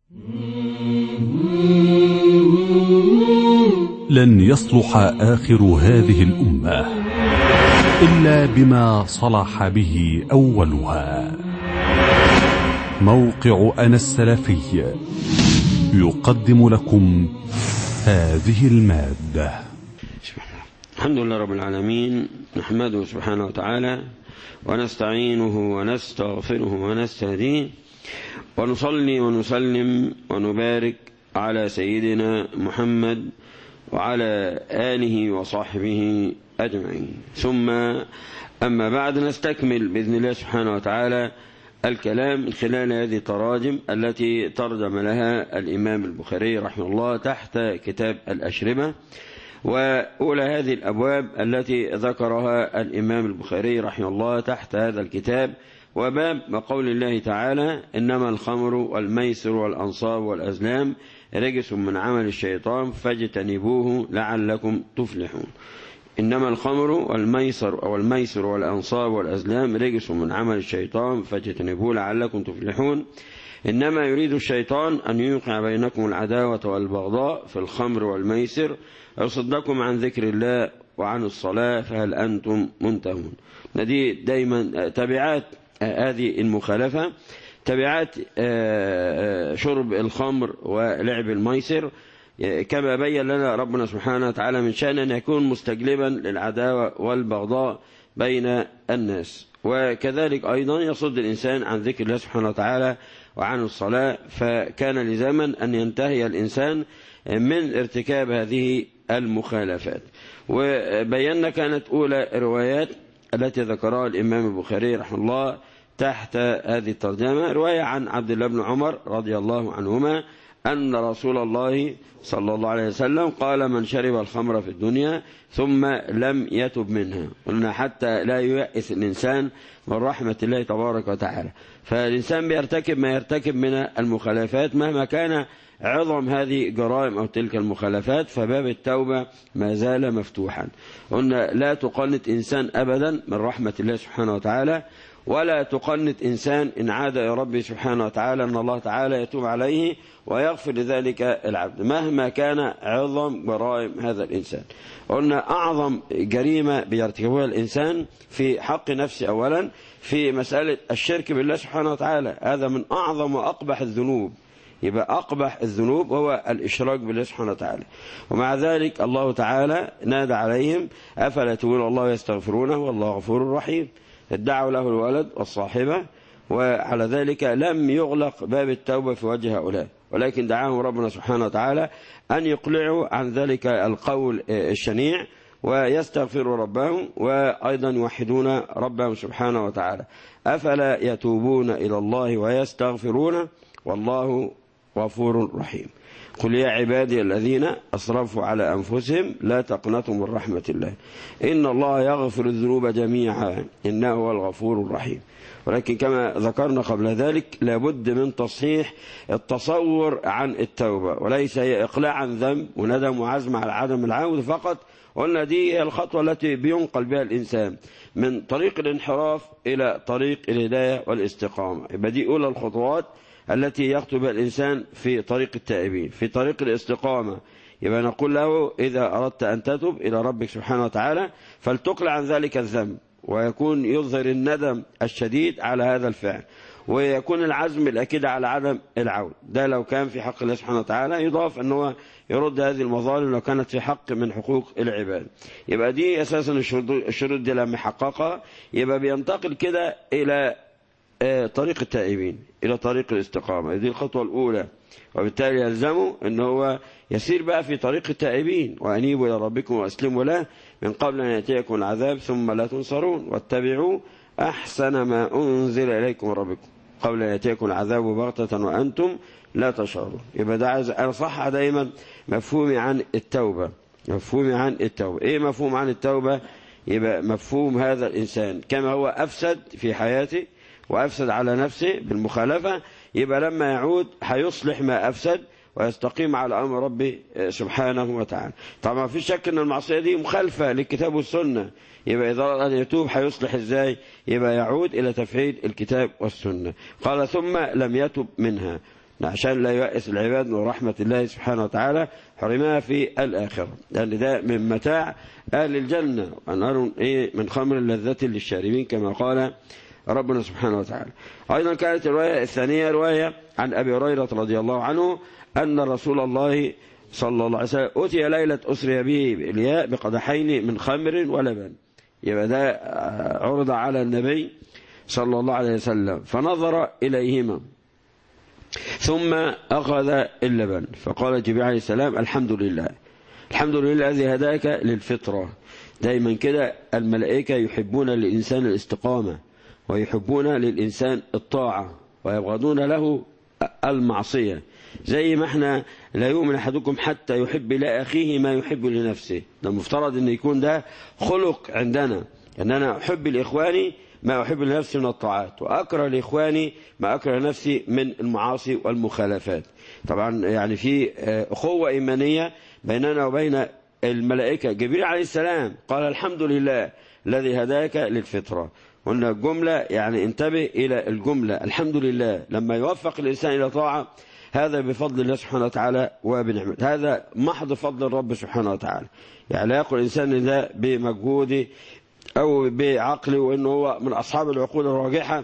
لن يصلح آخر هذه الأمة إلا بما صلح به أولها موقع أنا السلفي يقدم لكم هذه المادة الحمد لله رب العالمين نحمده سبحانه وتعالى ونستعينه ونستغفره ونستهديه ونصلي ونسلم ونبارك على سيدنا محمد وعلى آله وصحبه أجمعين ثم أما بعد نستكمل بإذن الله سبحانه وتعالى الكلام من خلال هذه التراجم التي ترجم لها الإمام البخاري رحمه الله تحت كتاب الأشربة وأولى هذه الأبواب التي ذكرها الإمام البخاري رحمه الله تحت هذا الكتاب وباب وقول الله تعالى إنما الخمر والميسر والأنصاب والأزلام رجس من عمل الشيطان فاجتنبوه لعلكم تفلحون إنما الخمر والميسر أو الميسر والأنصاب والأزلام رجس من عمل الشيطان فاجتنبوه لعلكم تفلحون إنما يريد الشيطان أن يوقع بينكم العداوة والبغضاء في الخمر والميسر ويصدكم عن ذكر الله وعن الصلاة فهل أنتم منتهون دي دايما تبعات هذه المخالفة تبعات شرب الخمر ولعب الميسر كما بين لنا ربنا سبحانه وتعالى من شأن أن يكون مستجلبا للعداوة والبغضاء بين الناس وكذلك أيضا يصد الإنسان عن ذكر الله سبحانه وتعالى وعن الصلاة فكان لزاما أن ينتهي الإنسان من ارتكاب هذه المخالفات وبينا كانت أولى روايات التي ذكرها الإمام البخاري رحمه الله تحت هذه الترجمة رواية عن عبد الله بن عمر رضي الله عنهما أن رسول الله صلى الله عليه وسلم قال من شرب الخمر في الدنيا ثم لم يتب منها قلنا حتى لا ييأس الإنسان من رحمة الله تبارك وتعالى فالإنسان بيرتكب ما يرتكب من المخالفات مهما كان عظم هذه جرائم أو تلك المخالفات فباب التوبة ما زال مفتوحا قلنا لا تقنط إنسان أبدا من رحمة الله سبحانه وتعالى ولا تقنط إنسان إن عاد يا ربي سبحانه وتعالى أن الله تعالى يتوب عليه ويغفر لذلك العبد مهما كان عظم جرائم هذا الإنسان قلنا أعظم جريمة بيرتكبها الإنسان في حق نفسه أولا في مسألة الشرك بالله سبحانه وتعالى هذا من أعظم وأقبح الذنوب يبقى أقبح الذنوب هو الإشراك بالله سبحانه وتعالى ومع ذلك الله تعالى نادى عليهم أفلا يتوبون الله ويستغفرونه والله غفور رحيم ادعوا له الولد والصاحبة وعلى ذلك لم يغلق باب التوبة في وجه هؤلاء ولكن دعاهم ربنا سبحانه وتعالى أن يقلعوا عن ذلك القول الشنيع ويستغفروا ربهم وأيضا يوحدون ربهم سبحانه وتعالى أفلا يتوبون إلى الله ويستغفرون والله غفور رحيم قل يا عبادي الذين أسرفوا على أنفسهم لا تقنطوا من رحمة الله إن الله يغفر الذنوب جميعا إنه هو الغفور الرحيم ولكن كما ذكرنا قبل ذلك لابد من تصحيح التصور عن التوبة وليس هي إقلاع عن ذنب وندم وعزم على عدم العودة فقط قلنا دي هي الخطوة التي بينقل بها الإنسان من طريق الانحراف إلى طريق الهداية والاستقامة يبقى دي أولى الخطوات التي يخطب الإنسان في طريق التائبين في طريق الاستقامة يبقى نقول له إذا أردت أن تتب إلى ربك سبحانه وتعالى فلتقلع عن ذلك الذنب ويكون يظهر الندم الشديد على هذا الفعل ويكون العزم الأكيد على عدم العود ده لو كان في حق الله سبحانه وتعالى يضاف أنه يرد هذه المظالم لو كانت في حق من حقوق العباد يبقى دي أساسا الشروط دي لما حققها يبقى بينتقل كده إلى طريق التائبين إلى طريق الاستقامة دي الخطوة الأولى وبالتالي يلزمه أنه هو يسير بقى في طريق التائبين وأنيبوا إلى ربكم وأسلموا له من قبل أن يأتيكم العذاب ثم لا تنصرون واتبعوا أحسن ما أنزل إليكم ربكم قبل أن يأتيكم العذاب بغتة وأنتم لا تشعرون يبقى ده عايز أنا صح دايما مفهومي عن التوبة مفهومي عن التوبة إيه مفهوم عن التوبة يبقى مفهوم هذا الإنسان كما هو أفسد في حياته وأفسد على نفسه بالمخالفة يبقى لما يعود هيصلح ما أفسد ويستقيم على أمر ربي سبحانه وتعالى طبعا ما في شك أن المعصية دي مخالفة للكتاب والسنة يبقى إذا أراد أن يتوب هيصلح إزاي يبقى يعود إلى تفعيل الكتاب والسنة قال ثم لم يتب منها عشان لا ييأس العباد من رحمة الله سبحانه وتعالى حرمها في الآخرة لأن ده من متاع أهل الجنة وأنهار إيه من خمر لذة للشاربين كما قال ربنا سبحانه وتعالى أيضا كانت الرواية الثانية رواية عن أبي هريرة رضي الله عنه أن رسول الله صلى الله عليه وسلم أتي ليلة أسري به بإلياء بقدحين من خمر ولبن يبقى ده عرض على النبي صلى الله عليه وسلم فنظر إليهما ثم أخذ اللبن فقال جبريل عليه السلام الحمد لله الحمد لله الذي هداك للفطرة دايما كده الملائكة يحبون للإنسان الاستقامة ويحبون للإنسان الطاعة ويبغضون له المعصية زي ما احنا لا يؤمن أحدكم حتى يحب لأخيه ما يحب لنفسه ده المفترض أن يكون ده خلق عندنا أن أنا أحب لإخواني ما أحب لنفسي من الطاعات وأكره لإخواني ما أكره نفسي من المعاصي والمخالفات طبعا يعني في أخوة إيمانية بيننا وبين الملائكة جبريل عليه السلام قال الحمد لله الذي هداك للفطرة قلنا الجملة يعني انتبه إلى الجملة الحمد لله لما يوفق الإنسان إلى طاعة هذا بفضل الله سبحانه وتعالى وبنعمته هذا محض فضل الرب سبحانه وتعالى يعني لا يقول الإنسان ده بمجهوده أو بعقله وإنه هو من أصحاب العقول الراجحة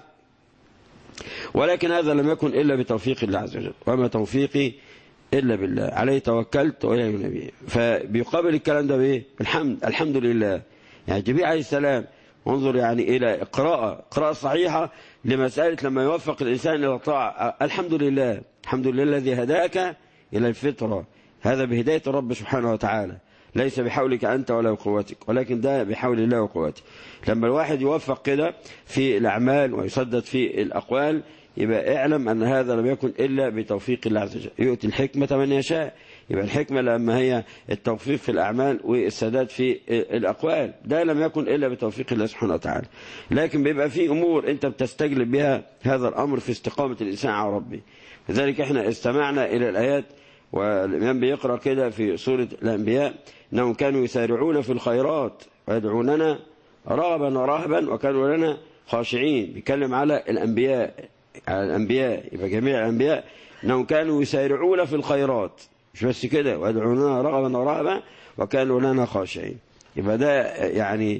ولكن هذا لم يكن إلا بتوفيق الله عز وجل وما توفيقي إلا بالله عليه توكلت وإليه نبي فبيقابل الكلام ده بإيه الحمد الحمد لله يعني جبريل عليه السلام انظر يعني إلى قراءة قراءة صحيحة لمسألة لما يوفق الإنسان إلى الطاعة الحمد لله الحمد لله الذي هداك إلى الفطرة هذا بهداية الرب سبحانه وتعالى ليس بحولك أنت ولا بقوتك ولكن ده بحول الله وقوته لما الواحد يوفق كده في الأعمال ويسدد في الأقوال يبقى اعلم أن هذا لم يكن إلا بتوفيق الله عز وجل يؤتي الحكمة من يشاء يبقى الحكمة لما هي التوفيق في الأعمال والسداد في الأقوال ده لم يكن إلا بتوفيق الله سبحانه وتعالى لكن بيبقى في أمور أنت بتستجلب بها هذا الأمر في استقامة الإنسان على ربه لذلك احنا استمعنا إلى الآيات والإمام بيقرأ كده في سورة الأنبياء أنهم كانوا يسارعون في الخيرات ويدعوننا رغبا ورهبا وكانوا لنا خاشعين بيتكلم على الأنبياء على الأنبياء يبقى جميع الأنبياء أنهم كانوا يسارعون في الخيرات مش بس كده ويدعوننا رغبا ورهبا وكانوا لنا خاشعين يبقى ده يعني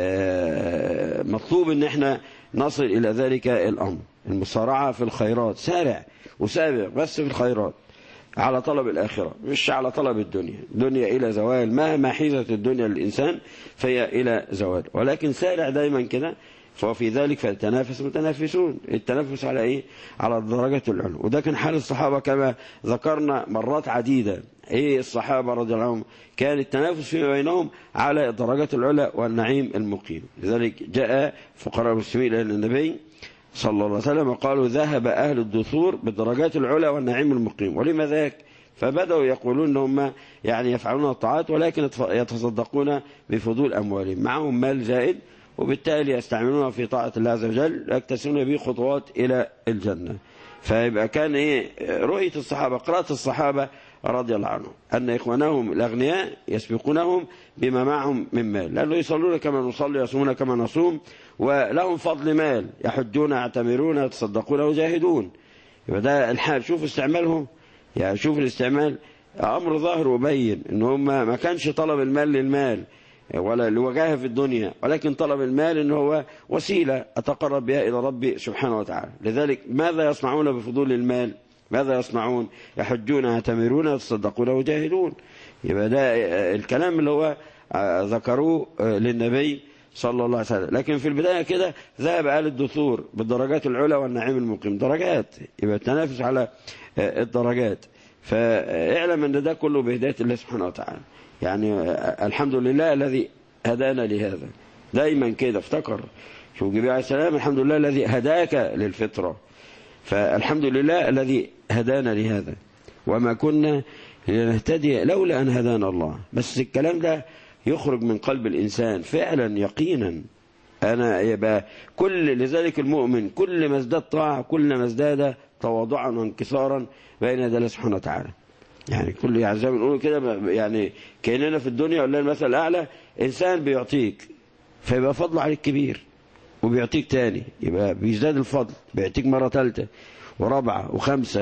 مطلوب ان احنا نصل الى ذلك الامر المسارعة في الخيرات سارع وسابق بس في الخيرات على طلب الآخرة مش على طلب الدنيا الدنيا إلى زوال مهما حيزت الدنيا للإنسان فهي إلى زوال ولكن سارع دايما كده ففي ذلك فالتنافس متنافسون التنافس على ايه على الدرجة العلى وده كان حال الصحابة كما ذكرنا مرات عديدة ايه الصحابة رضي الله عنهم كان التنافس فيما بينهم على الدرجات العلى والنعيم المقيم لذلك جاء فقراء المسلمين الى النبي صلى الله عليه وسلم وقالوا ذهب أهل الدثور بالدرجات العلى والنعيم المقيم ولما ذاك فبدأوا يقولون أنهم يعني يفعلون الطاعات ولكن يتصدقون بفضول أموالهم معهم مال زائد وبالتالي يستعملونها في طاعة الله عز وجل يكتسون به خطوات إلى الجنة فيبقى كان إيه رؤية الصحابة قراءة الصحابة رضي الله عنهم أن إخوانهم الأغنياء يسبقونهم بما معهم من مال لأنه يصلون كما نصلي يصومون كما نصوم ولهم فضل مال يحجون يعتمرون يتصدقون ويجاهدون يبقى ده الحال شوف استعمالهم يعني شوف الاستعمال أمر ظاهر وبين إن هم ما كانش طلب المال للمال ولا لوجاهه في الدنيا ولكن طلب المال إن هو وسيلة أتقرب بها إلى ربي سبحانه وتعالى لذلك ماذا يصنعون بفضول المال ماذا يصنعون يحجون يعتمرون يتصدقون ويجاهدون يبقى ده الكلام اللي هو ذكروه للنبي صلى الله عليه وسلم لكن في البداية كده ذهب أهل الدثور بالدرجات العلى والنعيم المقيم درجات يبقى التنافس على الدرجات فاعلم أن ده كله بهداية الله سبحانه وتعالى يعني الحمد لله الذي هدانا لهذا دايما كده افتكر شوف جبريل عليه السلام الحمد لله الذي هداك للفطرة فالحمد لله الذي هدانا لهذا وما كنا لنهتدي لولا أن هدانا الله بس الكلام ده يخرج من قلب الإنسان فعلا يقينا أنا يبقى كل لذلك المؤمن كل ما ازداد طاعة كل ما ازداد تواضعا وانكسارا بين يدي الله سبحانه وتعالى يعني كل يعني زي ما بنقول كده يعني كأننا في الدنيا ولا المثل الأعلى إنسان بيعطيك فيبقى فضله عليك كبير وبيعطيك تاني يبقى بيزداد الفضل بيعطيك مرة ثالثة ورابعة وخمسة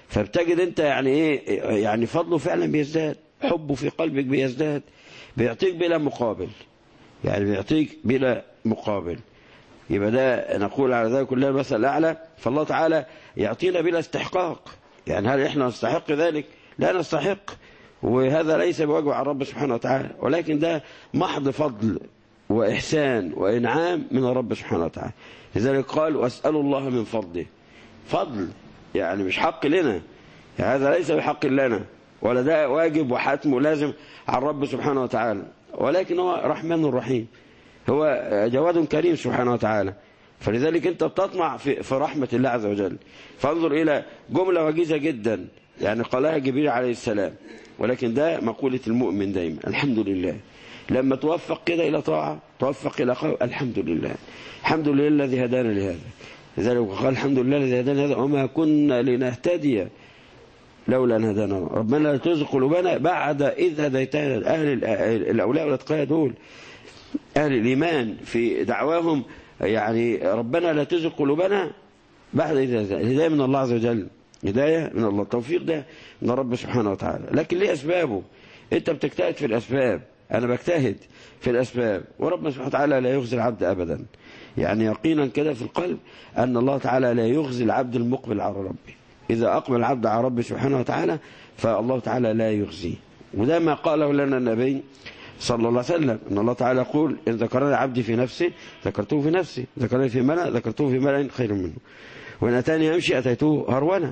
فبتجد انت يعني ايه يعني فضله فعلا بيزداد حبه في قلبك بيزداد بيعطيك بلا مقابل يعني بيعطيك بلا مقابل يبقى ده نقول على ذلك كلها المثل الأعلى فالله تعالى يعطينا بلا استحقاق يعني هل احنا نستحق ذلك لا نستحق وهذا ليس بواجب على الرب سبحانه وتعالى ولكن ده محض فضل وإحسان وإنعام من الرب سبحانه وتعالى لذلك قال وأسأل الله من فضله فضل يعني مش حق لنا يعني هذا ليس بحق لنا ولا ده واجب وحتم ولازم على الرب سبحانه وتعالى ولكن هو رحمن رحيم هو جواد كريم سبحانه وتعالى فلذلك انت بتطمع في, في رحمة الله عز وجل فانظر الى جملة وجيزة جدا يعني قالها جبريل عليه السلام ولكن ده مقولة المؤمن دايما الحمد لله لما توفق كده إلى طاعة توفق إلى قول الحمد لله الحمد لله الذي هدانا لهذا لذلك قال الحمد لله الذي هدانا لهذا وما كنا لنهتدي لولا أن هدانا ربنا لا تزغ قلوبنا بعد إذ هديتنا أهل الأولياء والأتقياء دول أهل الإيمان في دعواهم يعني ربنا لا تزغ قلوبنا بعد إذ هدانا الهداية من الله عز وجل هداية من الله التوفيق ده من الرب سبحانه وتعالى لكن ليه أسبابه أنت بتجتهد في الأسباب أنا بجتهد في الأسباب وربنا سبحانه وتعالى لا يخزي العبد أبدا يعني يقينا كده في القلب أن الله تعالى لا يخزي العبد المقبل على ربه إذا أقبل العبد على ربه سبحانه وتعالى فالله تعالى لا يخزيه وده ما قاله لنا النبي صلى الله عليه وسلم أن الله تعالى يقول إن ذكرني عبدي في نفسي ذكرته في نفسي ذكرني في ملأ ذكرته في ملأ خير منه وإن أتاني يمشي أتيته هرونا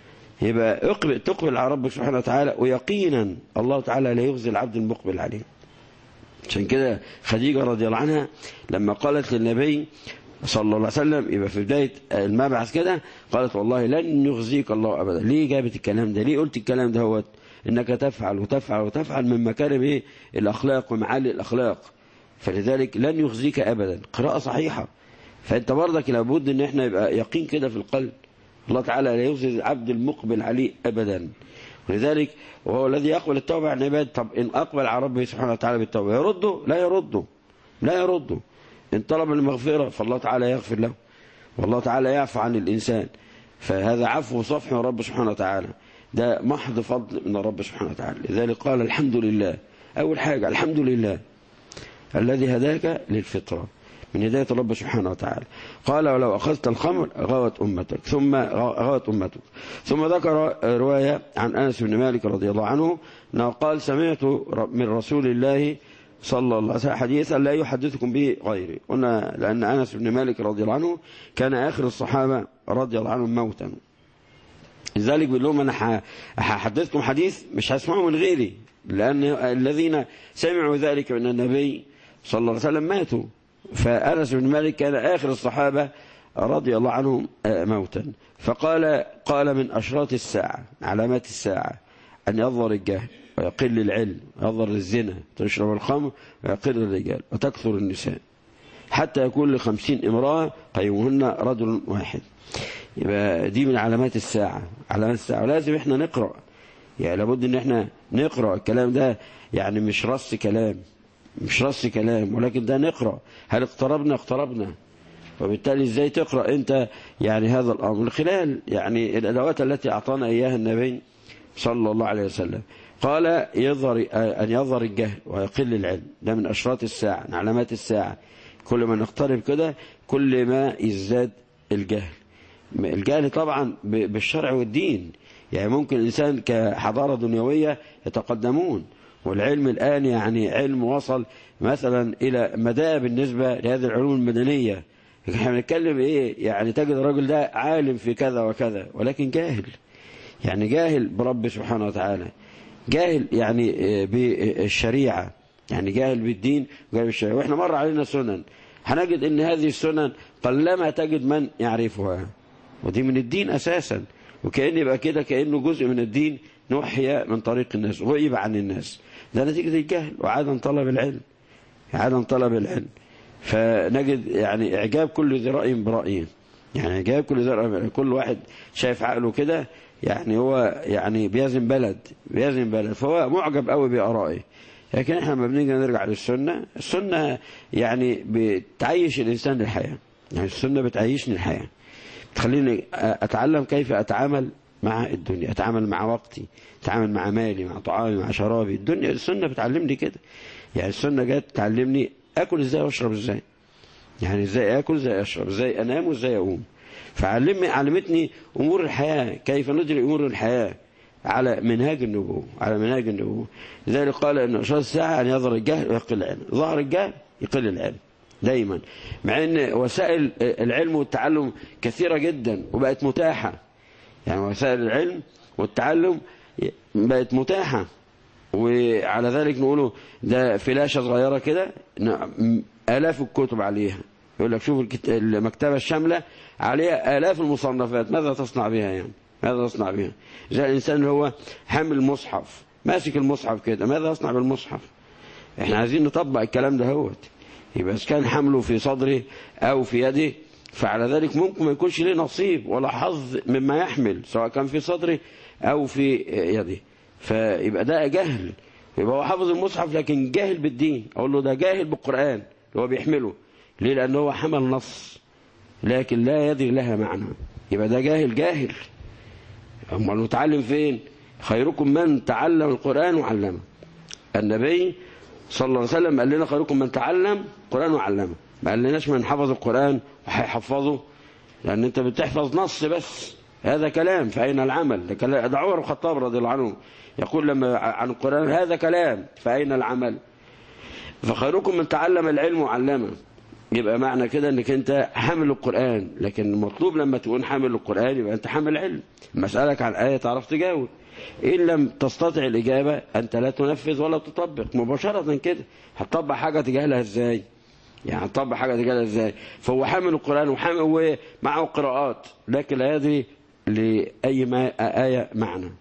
يبقى اقبل تقبل على ربك سبحانه وتعالى ويقينا الله تعالى لا يخزي العبد المقبل عليه عشان كده خديجة رضي الله عنها لما قالت للنبي صلى الله عليه وسلم يبقى في بداية المبعث كده قالت والله لن يخزيك الله أبدا ليه جابت الكلام ده ليه قلت الكلام ده هو إنك تفعل وتفعل وتفعل من مكارم إيه الأخلاق ومعالي الأخلاق فلذلك لن يخزيك أبدا قراءة صحيحة فأنت برضك لابد إن احنا يبقى يقين كده في القلب الله تعالى لا يخزي العبد المقبل عليه أبدا ولذلك وهو الذي يقبل التوبة عن عباد طب إن أقبل على ربه سبحانه وتعالى بالتوبة يرده لا يرده لا يرده إن طلب المغفرة فالله تعالى يغفر له والله تعالى يعفو عن الإنسان فهذا عفو وصفح من رب سبحانه وتعالى ده محض فضل من الرب سبحانه وتعالى لذلك قال الحمد لله أول حاجة الحمد لله الذي هداك للفطرة من هداية الرب سبحانه وتعالى قال ولو أخذت الخمر غوت أمتك ثم غوت أمتك ثم ذكر رواية عن أنس بن مالك رضي الله عنه أنه قال سمعت من رسول الله صلى الله عليه وسلم حديثا لا يحدثكم به غيري قلنا لأن أنس بن مالك رضي الله عنه كان آخر الصحابة رضي الله عنهم موتا لذلك بيقول لهم أنا هحدثكم حديث مش هسمعه من غيري لأن الذين سمعوا ذلك من النبي صلى الله عليه وسلم ماتوا فأنس بن مالك كان آخر الصحابة رضي الله عنهم موتا فقال قال من أشراط الساعة علامات الساعة أن يظهر الجهل ويقل العلم ويظهر الزنا تشرب الخمر ويقل الرجال وتكثر النساء حتى يكون لخمسين امرأة قيمهن رجل واحد يبقى دي من علامات الساعة علامات الساعة ولازم احنا نقرأ يعني لابد ان احنا نقرأ الكلام ده يعني مش رص كلام مش رص كلام ولكن ده نقرأ هل اقتربنا اقتربنا وبالتالي ازاي تقرأ انت يعني هذا الامر من خلال يعني الادوات التي اعطانا اياها النبي صلى الله عليه وسلم قال يظهر ان يظهر الجهل ويقل العلم ده من اشراط الساعة من علامات الساعة كل ما نقترب كده كل ما يزداد الجهل الجهل طبعا بالشرع والدين يعني ممكن الانسان كحضارة دنيوية يتقدمون والعلم الآن يعني علم وصل مثلا إلى مدى بالنسبة لهذه العلوم المدنية احنا بنتكلم ايه يعني تجد الرجل ده عالم في كذا وكذا ولكن جاهل يعني جاهل برب سبحانه وتعالى جاهل يعني بالشريعة يعني جاهل بالدين وجاهل بالشريعة واحنا مر علينا سنن هنجد ان هذه السنن قلما تجد من يعرفها ودي من الدين اساسا وكأن يبقى كده كأنه جزء من الدين نحيا من طريق الناس غيب عن الناس ده نتيجة الجهل وعدم طلب العلم عدم طلب العلم فنجد يعني إعجاب كل ذي رأي برأيه يعني إعجاب كل ذي رأي كل واحد شايف عقله كده يعني هو يعني بيزن بلد بيزن بلد فهو معجب قوي بآرائه لكن احنا لما بنيجي نرجع للسنة السنة يعني بتعيش الإنسان للحياة يعني السنة بتعيشني الحياة بتخليني أتعلم كيف أتعامل مع الدنيا أتعامل مع وقتي أتعامل مع مالي مع طعامي مع شرابي الدنيا السنة بتعلمني كده يعني السنة جت تعلمني أكل إزاي وأشرب إزاي يعني إزاي أكل إزاي أشرب إزاي أنام وإزاي أقوم فعلمني علمتني أمور الحياة كيف ندري أمور الحياة على منهاج النبوة على منهاج النبوة لذلك قال أن أشراط الساعة أن يظهر الجهل ويقل العلم ظهر الجهل يقل العلم دايما مع أن وسائل العلم والتعلم كثيرة جدا وبقت متاحة يعني وسائل العلم والتعلم بقت متاحة وعلى ذلك نقوله ده فلاشة صغيرة كده آلاف الكتب عليها يقول لك شوف المكتبة الشاملة عليها آلاف المصنفات ماذا تصنع بها يعني ماذا تصنع بها زي الإنسان اللي هو حامل المصحف ماسك المصحف كده ماذا يصنع بالمصحف احنا عايزين نطبق الكلام ده هوت يبقى إذا كان حمله في صدره أو في يده فعلى ذلك ممكن ما يكونش ليه نصيب ولا حظ مما يحمل سواء كان في صدره أو في يده فيبقى ده جهل يبقى هو حافظ المصحف لكن جاهل بالدين أقول له ده جاهل بالقرآن اللي هو بيحمله ليه لأنه هو حمل نص لكن لا يدري لها معنى يبقى ده جاهل جاهل أما المتعلم فين خيركم من تعلم القرآن وعلمه النبي صلى الله عليه وسلم قال لنا خيركم من تعلم القرآن وعلمه ما قالناش من حفظ القرآن وهيحفظه لأن أنت بتحفظ نص بس هذا كلام فأين العمل ده, كلام ده عمر الخطاب رضي الله عنه يقول لما عن القرآن هذا كلام فأين العمل فخيركم من تعلم العلم وعلمه يبقى معنى كده انك انت حامل القرآن لكن المطلوب لما تكون حامل القرآن يبقى انت حامل علم مسألك عن آية تعرف تجاوب إن لم تستطع الإجابة أنت لا تنفذ ولا تطبق مباشرة كده هتطبق حاجة تجاهلها إزاي يعني هتطبق حاجة تجاهلها إزاي فهو حامل القرآن وحامل ومعه قراءات لكن لا يدري لأي ما آية معنى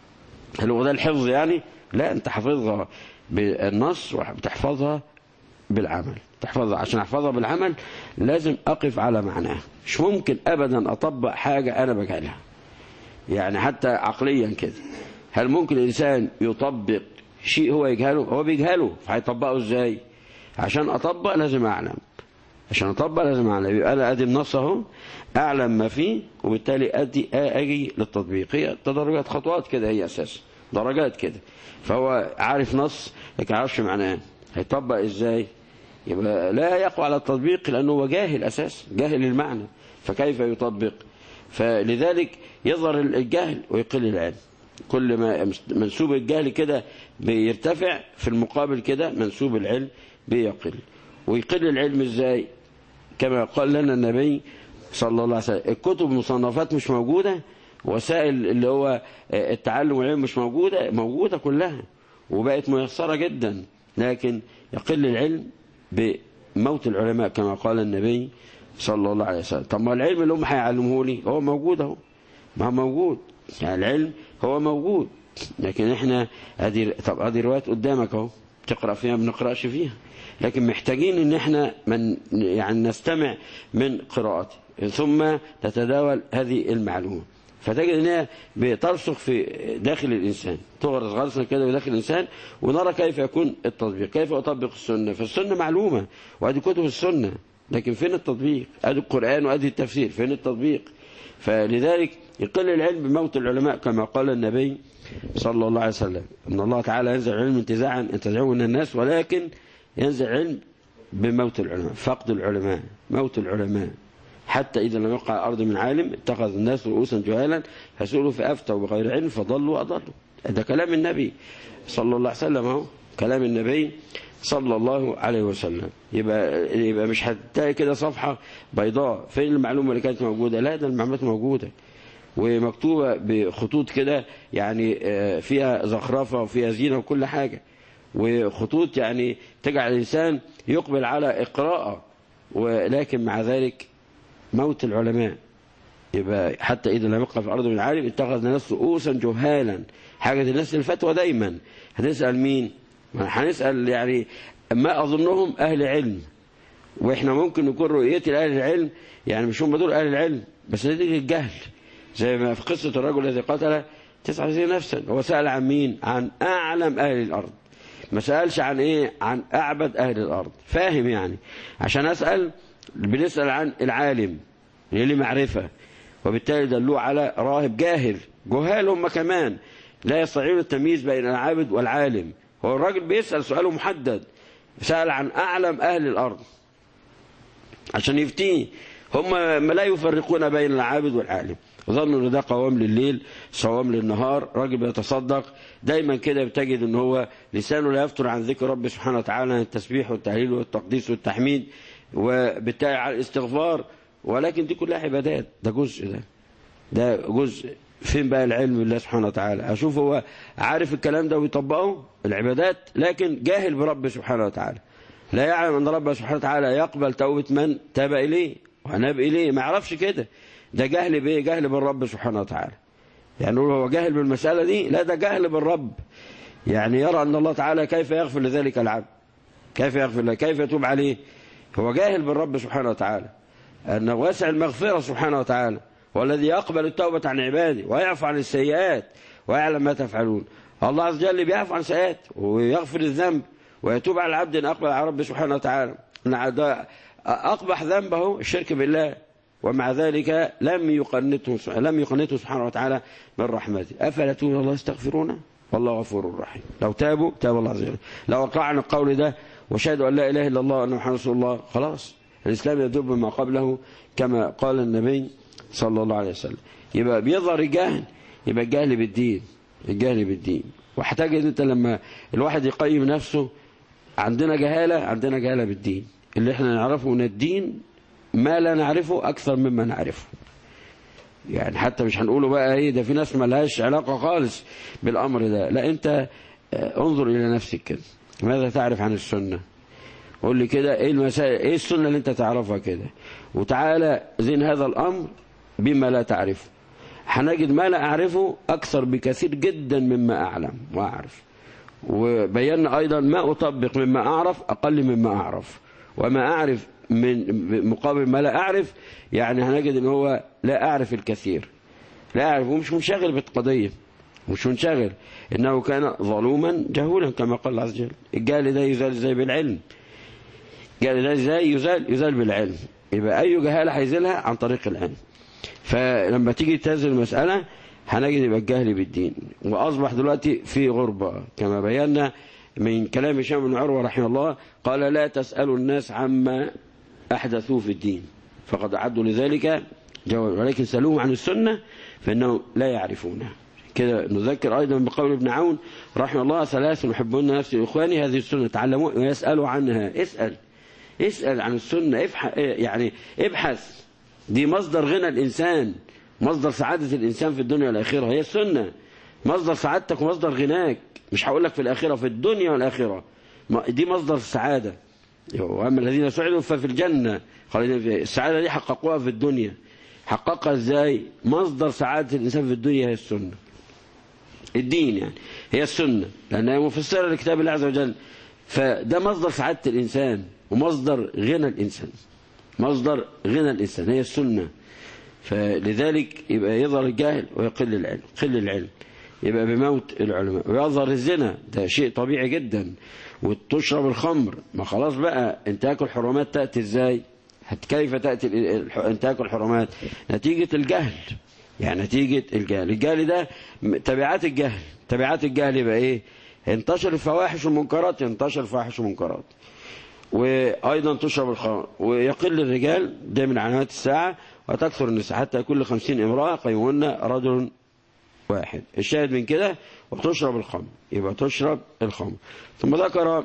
هل هو ده الحفظ يعني لا أنت حافظها بالنص وبتحفظها بالعمل تحفظها عشان احفظها بالعمل لازم اقف على معناها مش ممكن ابدا اطبق حاجة انا بجهلها يعني حتى عقليا كده هل ممكن الانسان يطبق شيء هو يجهله هو بيجهله فهيطبقه ازاي عشان اطبق لازم اعلم عشان اطبق لازم اعلم يبقى انا ادي النص اهو اعلم ما فيه وبالتالي ادي اجي للتطبيق هي تدرجات خطوات كده هي اساس درجات كده فهو عارف نص لكن عارفش معناه هيطبق ازاي يبقى لا يقوى على التطبيق لأنه هو جاهل أساس جاهل المعنى فكيف يطبق فلذلك يظهر الجهل ويقل العلم كل ما منسوب الجهل كده بيرتفع في المقابل كده منسوب العلم بيقل ويقل العلم ازاي كما قال لنا النبي صلى الله عليه وسلم الكتب المصنفات مش موجودة وسائل اللي هو التعلم والعلم مش موجودة موجودة كلها وبقت ميسرة جدا لكن يقل العلم بموت العلماء كما قال النبي صلى الله عليه وسلم طب ما العلم اللي هم هيعلموه لي هو موجود اهو ما هو موجود يعني العلم هو موجود لكن احنا ادي طب ادي روايات قدامك اهو تقرا فيها ما بنقراش فيها لكن محتاجين ان احنا من يعني نستمع من قراءته ثم تتداول هذه المعلومه فتجد ان هي بترسخ في داخل الانسان تغرس غرسا كده في داخل الانسان ونرى كيف يكون التطبيق كيف اطبق السنه فالسنه معلومه وادي كتب السنه لكن فين التطبيق ادي القران وادي التفسير فين التطبيق فلذلك يقل العلم بموت العلماء كما قال النبي صلى الله عليه وسلم ان الله تعالى ينزع العلم انتزاعا انتزعه من الناس ولكن ينزع علم بموت العلماء فقد العلماء موت العلماء حتى إذا لم يقع الأرض من عالم اتخذ الناس رؤوسا جهالا فسئلوا فأفتوا بغير علم فضلوا وأضلوا ده كلام النبي صلى الله عليه وسلم اهو كلام النبي صلى الله عليه وسلم يبقى يبقى مش هتلاقي كده صفحة بيضاء فين المعلومة اللي كانت موجودة لا ده المعلومات موجودة ومكتوبة بخطوط كده يعني فيها زخرفة وفيها زينة وكل حاجة وخطوط يعني تجعل الإنسان يقبل على إقراءة ولكن مع ذلك موت العلماء يبقى حتى إذا لم يقع في الأرض من عالم اتخذ الناس رؤوسا جهالا حاجة الناس الفتوى دايما هنسأل مين هنسأل يعني ما أظنهم أهل علم وإحنا ممكن نكون رؤيتي لأهل العلم يعني مش هم دول أهل العلم بس نتيجة الجهل زي ما في قصة الرجل الذي قتل تسعة وتسعين نفسا هو سأل عن مين عن أعلم أهل الأرض ما سألش عن إيه عن أعبد أهل الأرض فاهم يعني عشان أسأل بنسأل عن العالم اللي ليه معرفة وبالتالي دلوه على راهب جاهل جهال هم كمان لا يستطيعون التمييز بين العابد والعالم هو الراجل بيسأل سؤاله محدد سأل عن أعلم أهل الأرض عشان يفتيه هم لا يفرقون بين العابد والعالم ظنوا ان ده قوام لليل صوام للنهار راجل بيتصدق دايما كده بتجد ان هو لسانه لا يفتر عن ذكر رب سبحانه وتعالى التسبيح والتهليل والتقديس والتحميد وبالتالي على الاستغفار ولكن دي كلها عبادات ده جزء ده ده جزء فين بقى العلم بالله سبحانه وتعالى اشوف هو عارف الكلام ده ويطبقه العبادات لكن جاهل برب سبحانه وتعالى لا يعلم ان رب سبحانه وتعالى يقبل توبة من تاب اليه واناب اليه ما يعرفش كده ده جهل بايه جهل بالرب سبحانه وتعالى يعني هو جاهل بالمسألة دي لا ده جهل بالرب يعني يرى أن الله تعالى كيف يغفر لذلك العبد كيف يغفر له كيف يتوب عليه هو جاهل بالرب سبحانه وتعالى أنه واسع المغفرة سبحانه وتعالى والذي يقبل التوبة عن عباده ويعفو عن السيئات ويعلم ما تفعلون الله عز وجل بيعفو عن السيئات ويغفر الذنب ويتوب على العبد أن أقبل على رب سبحانه وتعالى أقبح ذنبه الشرك بالله ومع ذلك لم يقنته لم يقنته سبحانه وتعالى من رحمته أفلا تون الله يستغفرون والله غفور رحيم لو تابوا تاب الله عز وجل لو وقعنا القول ده وشهدوا أن لا إله إلا الله وأن محمد رسول الله خلاص الإسلام يدب ما قبله كما قال النبي صلى الله عليه وسلم يبقى بيظهر الجهل يبقى الجهل بالدين الجهل بالدين واحتاج ان انت لما الواحد يقيم نفسه عندنا جهالة عندنا جهالة بالدين اللي احنا نعرفه من الدين ما لا نعرفه أكثر مما نعرفه يعني حتى مش هنقوله بقى ايه ده في ناس ما لهاش علاقة خالص بالأمر ده لا أنت انظر إلى نفسك كده ماذا تعرف عن السنة قول لي كده ايه المسائل ايه السنة اللي انت تعرفها كده وتعالى زين هذا الأمر بما لا تعرفه هنجد ما لا أعرفه أكثر بكثير جدا مما أعلم وأعرف وبينا أيضا ما أطبق مما أعرف أقل مما أعرف وما أعرف من مقابل ما لا أعرف يعني هنجد ان هو لا أعرف الكثير لا أعرف ومش منشغل بالقضية مش منشغل إنه كان ظلوما جهولا كما قال الله عز وجل الجهل ده يزال ازاي بالعلم الجهل ده ازاي يزال يزال بالعلم يبقى أي جهالة هيزيلها عن طريق العلم فلما تيجي تنزل المسألة هنجد يبقى الجهل بالدين وأصبح دلوقتي في غربة كما بينا من كلام هشام بن عروة رحمه الله قال لا تسألوا الناس عما أحدثوه في الدين فقد أعدوا لذلك جواب ولكن سألوهم عن السنة فإنهم لا يعرفونها كده نذكر أيضا بقول ابن عون رحمه الله ثلاث يحبون نفسي إخواني هذه السنة تعلموا ويسألوا عنها اسأل اسأل عن السنة ابحث يعني ابحث دي مصدر غنى الإنسان مصدر سعادة الإنسان في الدنيا والآخرة هي السنة مصدر سعادتك ومصدر غناك مش هقول لك في الآخرة في الدنيا والآخرة دي مصدر السعادة وأما الذين سعدوا ففي الجنة السعادة دي حققوها في الدنيا حققها ازاي مصدر سعادة الإنسان في الدنيا هي السنة الدين يعني هي السنة لأنها مفسرة لكتاب الله عز وجل فده مصدر سعادة الإنسان ومصدر غنى الإنسان مصدر غنى الإنسان هي السنة فلذلك يبقى يظهر الجاهل ويقل العلم قل العلم يبقى بموت العلماء ويظهر الزنا ده شيء طبيعي جدا وتشرب الخمر ما خلاص بقى انتهاك الحرمات تأتي ازاي كيف تأتي انتهاك الحرمات نتيجة الجهل يعني نتيجة الجهل الجهل ده تبعات الجهل تبعات الجهل يبقى ايه انتشر الفواحش والمنكرات ينتشر الفواحش والمنكرات وأيضا تشرب الخمر ويقل الرجال ده من علامات الساعة وتكثر النساء حتى كل خمسين امرأة قيمهن رجل واحد الشاهد من كده وتشرب الخمر يبقى تشرب الخمر ثم ذكر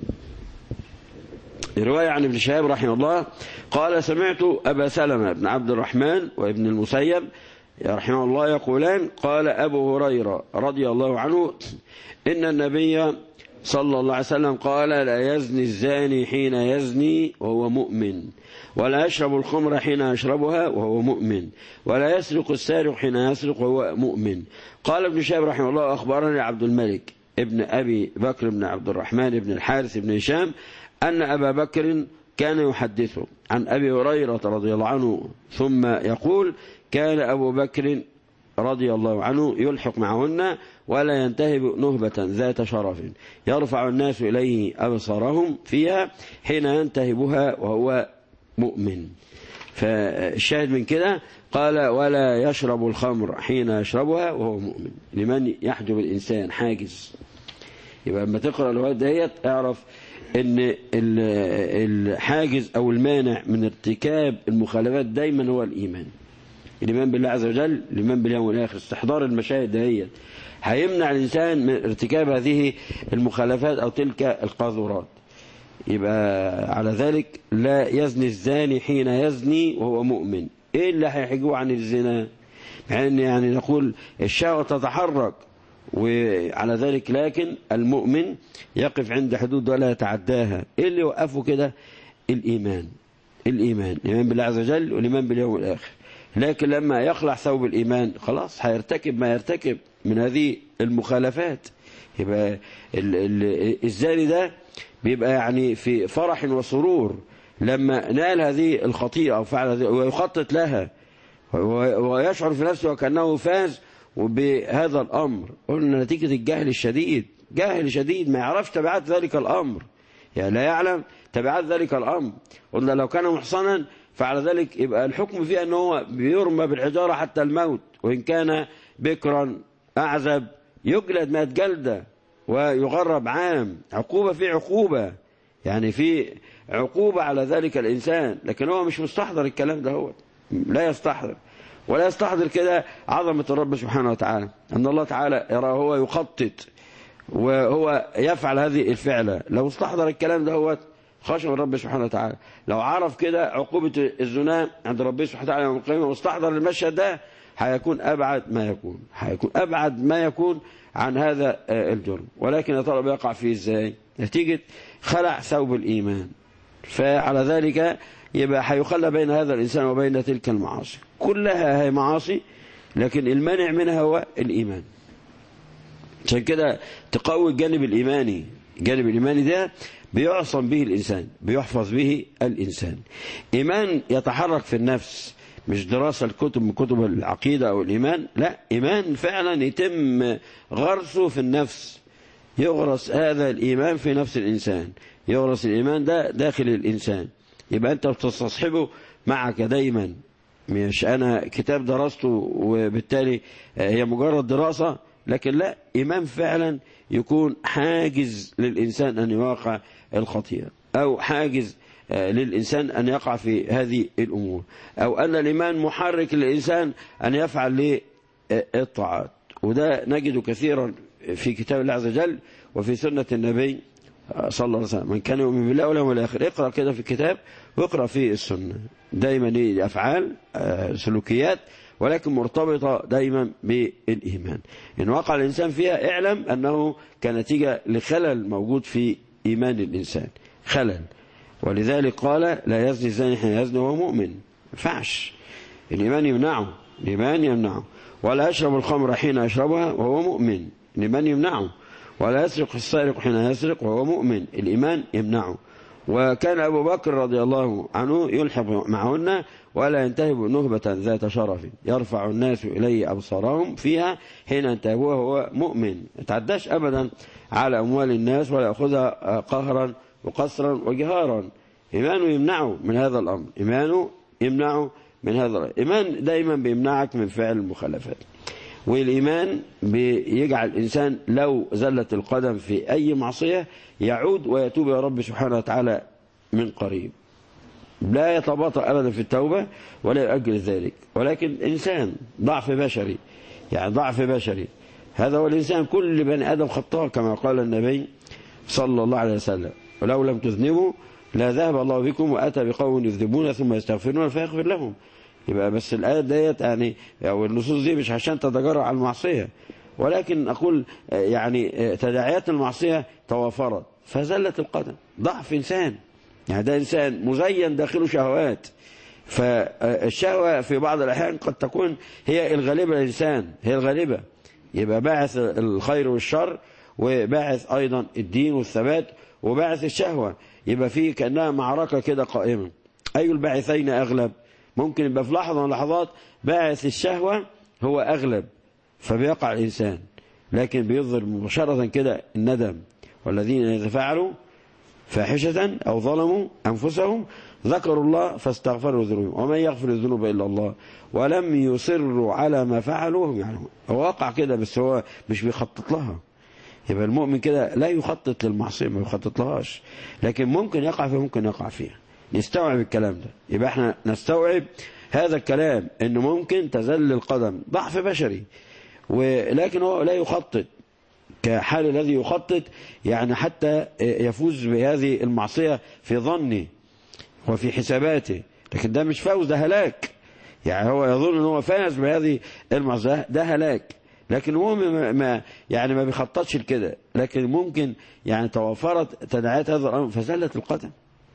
رواية عن ابن شهاب رحمه الله قال سمعت أبا سلمة بن عبد الرحمن وابن المسيب رحمه الله يقولان قال أبو هريرة رضي الله عنه إن النبي صلى الله عليه وسلم قال لا يزني الزاني حين يزني وهو مؤمن ولا يشرب الخمر حين يشربها وهو مؤمن ولا يسرق السارق حين يسرق وهو مؤمن قال ابن شهاب رحمه الله أخبرني عبد الملك ابن أبي بكر بن عبد الرحمن بن الحارث بن هشام أن أبا بكر كان يحدثه عن أبي هريرة رضي الله عنه ثم يقول كان أبو بكر رضي الله عنه يلحق معهن ولا ينتهب نهبة ذات شرف يرفع الناس إليه أبصارهم فيها حين ينتهبها وهو مؤمن فالشاهد من كده قال ولا يشرب الخمر حين يشربها وهو مؤمن لمن يحجب الإنسان حاجز يبقى لما تقرأ الروايات ديت اعرف ان الحاجز او المانع من ارتكاب المخالفات دايما هو الايمان الايمان بالله عز وجل الايمان باليوم الاخر استحضار المشاهد دهيت هيمنع الانسان من ارتكاب هذه المخالفات او تلك القاذورات يبقى على ذلك لا يزني الزاني حين يزني وهو مؤمن ايه اللي هيحجوه عن الزنا مع ان يعني نقول الشهوة تتحرك وعلى ذلك لكن المؤمن يقف عند حدود ولا يتعداها ايه اللي يوقفه كده الايمان الايمان الايمان بالله عز وجل والايمان باليوم الاخر لكن لما يخلع ثوب الايمان خلاص هيرتكب ما يرتكب من هذه المخالفات يبقى الزاني ده بيبقى يعني في فرح وسرور لما نال هذه الخطيئة أو فعل هذه ويخطط لها ويشعر في نفسه وكأنه فاز وبهذا الأمر قلنا نتيجة الجهل الشديد جهل شديد ما يعرفش تبعات ذلك الأمر يعني لا يعلم تبعات ذلك الأمر قلنا لو كان محصنا فعلى ذلك يبقى الحكم فيه أنه بيرمى بالحجارة حتى الموت وإن كان بكرا أعزب يجلد مئة جلدة ويغرب عام عقوبة في عقوبة يعني في عقوبة على ذلك الإنسان لكن هو مش مستحضر الكلام ده هو لا يستحضر ولا يستحضر كده عظمة الرب سبحانه وتعالى أن الله تعالى يرى هو يخطط وهو يفعل هذه الفعلة لو استحضر الكلام ده هو خشم الرب سبحانه وتعالى لو عرف كده عقوبة الزنا عند ربه سبحانه وتعالى يوم القيامة واستحضر المشهد ده هيكون أبعد ما يكون هيكون أبعد ما يكون عن هذا الجرم ولكن يا ترى بيقع فيه ازاي نتيجة خلع ثوب الإيمان فعلى ذلك يبقى هيخلى بين هذا الإنسان وبين تلك المعاصي كلها هي معاصي لكن المانع منها هو الإيمان عشان كده تقوي الجانب الإيماني الجانب الإيماني ده بيعصم به الإنسان بيحفظ به الإنسان إيمان يتحرك في النفس مش دراسة الكتب من كتب العقيدة أو الإيمان لا إيمان فعلا يتم غرسه في النفس يغرس هذا الإيمان في نفس الإنسان يغرس الإيمان ده داخل الإنسان يبقى أنت بتستصحبه معك دايما مش أنا كتاب درسته وبالتالي هي مجرد دراسة لكن لا إيمان فعلا يكون حاجز للإنسان أن يواقع الخطيئة أو حاجز للإنسان أن يقع في هذه الأمور أو أن الإيمان محرك للإنسان أن يفعل للطاعات وده نجد كثيرا في كتاب الله عز وجل وفي سنة النبي صلى الله عليه وسلم من كان يؤمن بالله واليوم الآخر اقرأ كده في الكتاب واقرأ في السنة دايما دي أفعال سلوكيات ولكن مرتبطة دايما بالإيمان إن وقع الإنسان فيها اعلم أنه كنتيجة لخلل موجود في إيمان الإنسان خلل ولذلك قال لا يزني الزاني حين يزني وهو مؤمن ينفعش الإيمان يمنعه الإيمان يمنعه ولا يشرب الخمر حين يشربها وهو مؤمن الإيمان يمنعه ولا يسرق السارق حين يسرق وهو مؤمن الإيمان يمنعه وكان أبو بكر رضي الله عنه يلحق معهن ولا ينتهب نهبة ذات شرف يرفع الناس إليه أبصارهم فيها حين ينتهبوها وهو مؤمن يتعداش أبدا على أموال الناس ولا يأخذها قهرا وقصرا وجهارا إيمانه يمنعه من هذا الأمر إيمانه يمنعه من هذا الأمر إيمان دايما بيمنعك من فعل المخالفات والإيمان بيجعل الإنسان لو زلت القدم في أي معصية يعود ويتوب يا رب سبحانه وتعالى من قريب لا يتباطأ أبدا في التوبة ولا يؤجل ذلك ولكن إنسان ضعف بشري يعني ضعف بشري هذا هو الإنسان كل بني آدم خطاء كما قال النبي صلى الله عليه وسلم ولو لم تذنبوا لا ذهب الله بكم وأتى بقوم يذنبون ثم يستغفرون فيغفر لهم يبقى بس الآية ديت يعني أو النصوص دي مش عشان تتجرع على المعصية ولكن أقول يعني تداعيات المعصية توافرت فزلت القدم ضعف إنسان يعني ده إنسان مزين داخله شهوات فالشهوة في بعض الأحيان قد تكون هي الغالبة للإنسان هي الغالبة يبقى باعث الخير والشر وباعث أيضا الدين والثبات وباعث الشهوة يبقى في كأنها معركة كده قائمة أي الباعثين أغلب ممكن يبقى في لحظة من اللحظات باعث الشهوة هو أغلب فبيقع الإنسان لكن بيظهر مباشرة كده الندم والذين إذا فعلوا فاحشة أو ظلموا أنفسهم ذكروا الله فاستغفروا ذنوبهم ومن يغفر الذنوب إلا الله ولم يصروا على ما فعلوا هم يعلمون هو وقع كده بس هو مش بيخطط لها يبقى المؤمن كده لا يخطط للمعصية ما يخطط لهاش لكن ممكن يقع فيها ممكن يقع فيها نستوعب الكلام ده يبقى احنا نستوعب هذا الكلام انه ممكن تزل القدم ضعف بشري ولكن هو لا يخطط كحال الذي يخطط يعني حتى يفوز بهذه المعصية في ظنه وفي حساباته لكن ده مش فوز ده هلاك يعني هو يظن ان هو فاز بهذه المعصية ده هلاك لكن هو ما يعني ما بيخططش لكده لكن ممكن يعني توفرت تداعيات هذا الامر فزلت القدم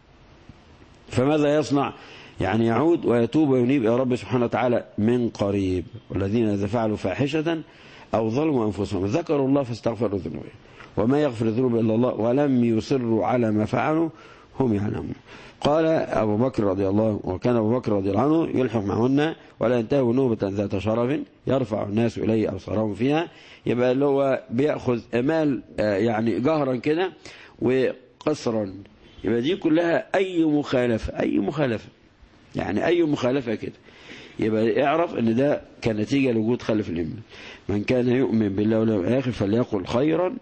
فماذا يصنع يعني يعود ويتوب وينيب إلى رب سبحانه وتعالى من قريب والذين إذا فعلوا فاحشة أو ظلموا أنفسهم ذكروا الله فاستغفروا ذنوبهم وما يغفر الذنوب إلا الله ولم يصروا على ما فعلوا هم يعلمون قال أبو بكر رضي الله وكان أبو بكر رضي الله عنه يلحق معهن ولا ينتهوا نوبة ذات شرف يرفع الناس إليه أبصارهم فيها يبقى اللي هو بيأخذ مال يعني جهرا كده وقصرا يبقى دي كلها أي مخالفة أي مخالفة يعني أي مخالفة كده يبقى اعرف ان ده كنتيجة لوجود خلف الإيمان من كان يؤمن بالله واليوم الآخر فليقل خيرا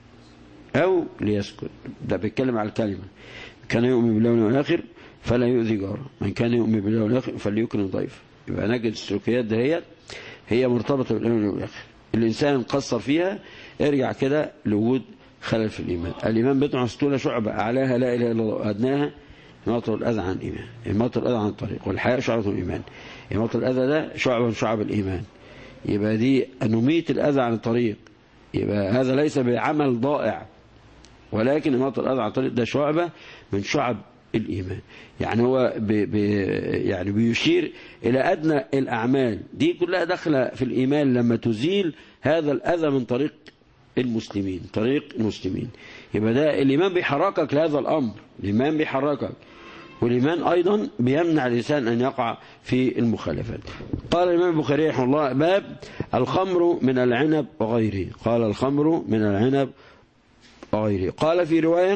أو ليسكت ده بيتكلم على الكلمة من كان يؤمن بالله واليوم الآخر فلا يؤذي جاره من كان يؤمن بالله واليوم الآخر فليكرم ضيفه يبقى نجد السلوكيات دهيت هي مرتبطة بالله واليوم الآخر الإنسان قصر فيها ارجع كده لوجود خلل في الإيمان الإيمان بضع ستون شعبة أعلاها لا إله إلا الله وأدناها إماطة الأذى عن الإيمان إماطة الأذى عن الطريق والحياء شعبة الإيمان إماطة الأذى ده شعبة من شعب الإيمان يبقى دي نميت الأذى عن الطريق يبقى هذا ليس بعمل ضائع ولكن إماطة الأذى عن الطريق ده شعبة من شعب الإيمان يعني هو بي بي يعني بيشير إلى أدنى الأعمال دي كلها داخله في الإيمان لما تزيل هذا الأذى من طريق المسلمين طريق المسلمين يبقى ده الإيمان بيحركك لهذا الأمر الإيمان بيحركك والإيمان أيضا بيمنع الإنسان أن يقع في المخالفات قال الإمام البخاري رحمه الله باب الخمر من العنب وغيره قال الخمر من العنب وغيره قال في رواية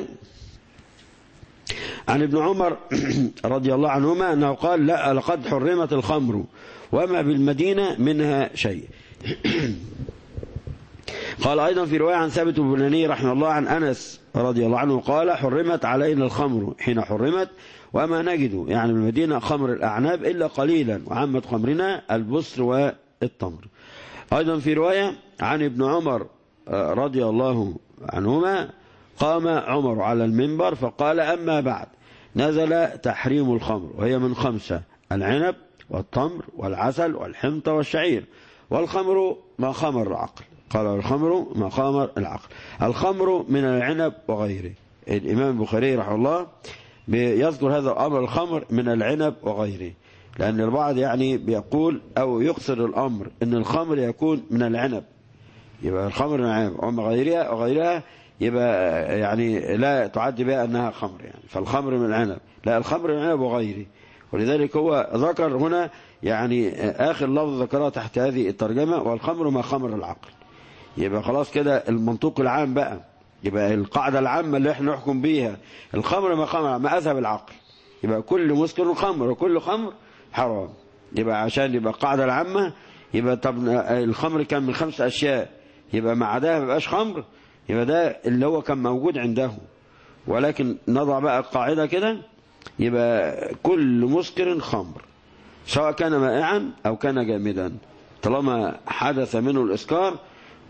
عن ابن عمر رضي الله عنهما أنه قال لا لقد حرمت الخمر وما بالمدينة منها شيء قال أيضا في رواية عن ثابت بن رحمه الله عن أنس رضي الله عنه قال حرمت علينا الخمر حين حرمت وما نجد يعني بالمدينة خمر الأعناب إلا قليلا وعمت خمرنا البصر والتمر أيضا في رواية عن ابن عمر رضي الله عنهما قام عمر على المنبر فقال أما بعد نزل تحريم الخمر وهي من خمسة العنب والتمر والعسل والحنطة والشعير والخمر ما خمر العقل قال الخمر ما خمر العقل الخمر من العنب وغيره الإمام البخاري رحمه الله بيذكر هذا الأمر الخمر من العنب وغيره لأن البعض يعني بيقول أو يقصر الأمر أن الخمر يكون من العنب يبقى الخمر من العنب وما غيرها وغيرها يبقى يعني لا تعد بها أنها خمر يعني فالخمر من العنب لا الخمر من العنب وغيره ولذلك هو ذكر هنا يعني آخر لفظ ذكرها تحت هذه الترجمة والخمر ما خمر العقل يبقى خلاص كده المنطوق العام بقى يبقى القاعدة العامة اللي احنا نحكم بيها الخمر ما خمر ما أذهب العقل يبقى كل مسكر خمر وكل خمر حرام يبقى عشان يبقى القاعدة العامة يبقى طب الخمر كان من خمس أشياء يبقى ما عداها ما بقاش خمر يبقى ده اللي هو كان موجود عنده ولكن نضع بقى القاعدة كده يبقى كل مسكر خمر سواء كان مائعا أو كان جامدا طالما حدث منه الإسكار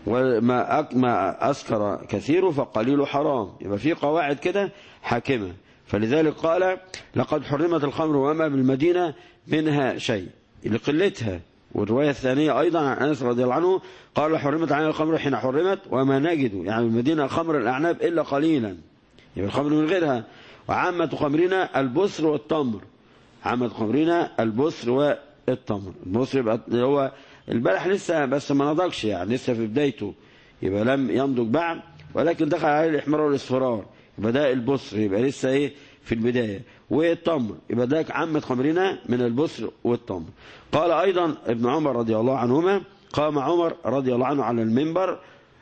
وما ما أسكر كثير فقليل حرام يبقى في قواعد كده حاكمة فلذلك قال لقد حرمت الخمر وما بالمدينة منها شيء لقلتها والرواية الثانية أيضا عن أنس رضي الله عنه قال حرمت علينا الخمر حين حرمت وما نجد يعني المدينة خمر الأعناب إلا قليلا يبقى الخمر من غيرها وعامة خمرنا البصر والتمر عامة خمرنا البصر والتمر البصر يبقى هو البلح لسه بس ما نضجش يعني لسه في بدايته يبقى لم ينضج بعد ولكن دخل عليه الإحمرار والاصفرار يبقى ده البصر يبقى لسه ايه في البداية والتمر يبقى ده عامة خمرنا من البصر والتمر قال أيضا ابن عمر رضي الله عنهما قام عمر رضي الله عنه على المنبر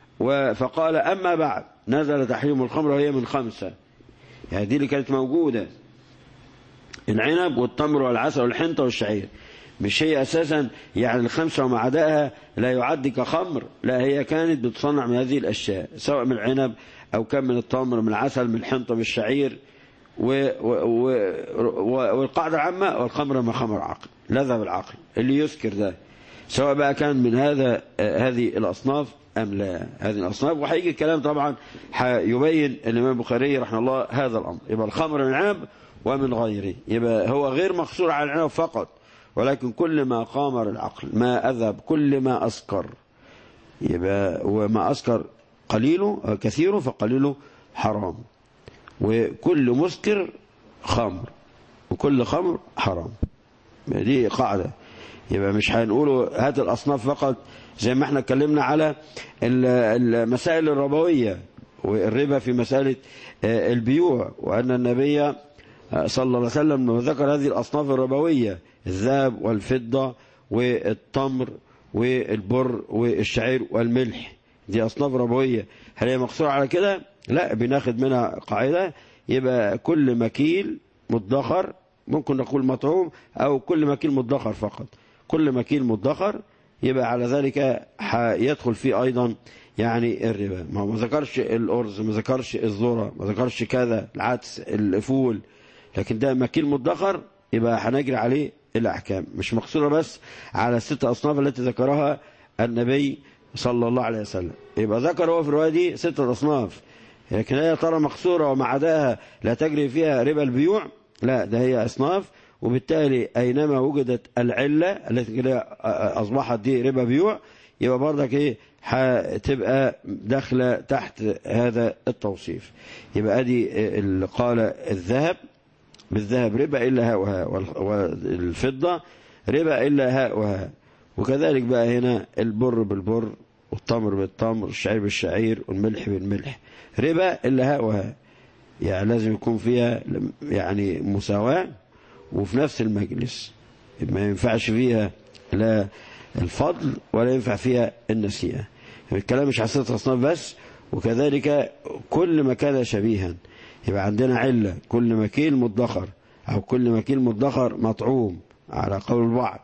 فقال أما بعد نزل تحريم الخمر وهي من خمسة يعني دي اللي كانت موجودة العنب والتمر والعسل والحنطة والشعير مش هي أساسا يعني الخمسة وما عداها لا يعد كخمر لا هي كانت بتصنع من هذه الأشياء سواء من العنب أو كان من التمر من العسل من الحنطة من الشعير و و و و والقاعدة العامة والخمر ما خمر عقل لذة بالعقل اللي يذكر ده سواء بقى كان من هذا هذه الأصناف أم لا هذه الأصناف وهيجي الكلام طبعا يبين الإمام البخاري رحمه الله هذا الأمر يبقى الخمر من العنب ومن غيره يبقى هو غير مقصور على العنب فقط ولكن كل ما قامر العقل ما أذهب كل ما أسكر يبقى وما أسكر قليله كثيره فقليله حرام وكل مسكر خمر وكل خمر حرام دي قاعدة يبقى مش هنقوله هات الأصناف فقط زي ما احنا اتكلمنا على المسائل الربوية والربا في مسألة البيوع وأن النبي صلى الله عليه وسلم ذكر هذه الأصناف الربوية الذهب والفضة والتمر والبر والشعير والملح دي أصناف ربوية هل هي مقصورة على كده لا بناخد منها قاعدة يبقى كل مكيل مدخر ممكن نقول مطعوم أو كل مكيل مدخر فقط كل مكيل مدخر يبقى على ذلك يدخل فيه أيضا يعني الربا ما هو ما ذكرش الأرز ما ذكرش الذرة ما ذكرش كذا العدس الفول لكن ده مكيل مدخر يبقى هنجري عليه الأحكام مش مقصورة بس على الست أصناف التي ذكرها النبي صلى الله عليه وسلم يبقى ذكر هو في الرواية دي ستة أصناف لكن هي ترى مقصورة وما عداها لا تجري فيها ربا البيوع لا ده هي أصناف وبالتالي أينما وجدت العلة التي أصبحت دي ربا بيوع يبقى برضك إيه هتبقى داخلة تحت هذا التوصيف يبقى ادي قال الذهب بالذهب ربا إلا هاء وهاء والفضة ربا إلا هاء وهاء وكذلك بقى هنا البر بالبر والتمر بالتمر الشعير بالشعير والملح بالملح ربا إلا هاء وهاء يعني لازم يكون فيها يعني مساواة وفي نفس المجلس ما ينفعش فيها لا الفضل ولا ينفع فيها النسيئة الكلام مش على ست أصناف بس وكذلك كل ما كان شبيها يبقى عندنا علة كل مكيل مدخر أو كل مكيل مدخر مطعوم على قول البعض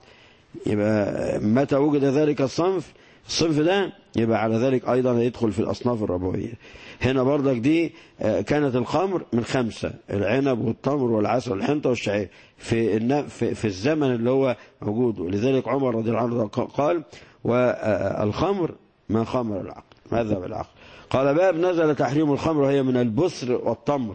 يبقى متى وجد ذلك الصنف الصنف ده يبقى على ذلك أيضا يدخل في الأصناف الربوية هنا برضك دي كانت الخمر من خمسة العنب والتمر والعسل والحنطة والشعير في في الزمن اللي هو موجود ولذلك عمر رضي الله عنه قال والخمر ما خمر العقل ماذا بالعقل قال باب نزل تحريم الخمر وهي من البسر والتمر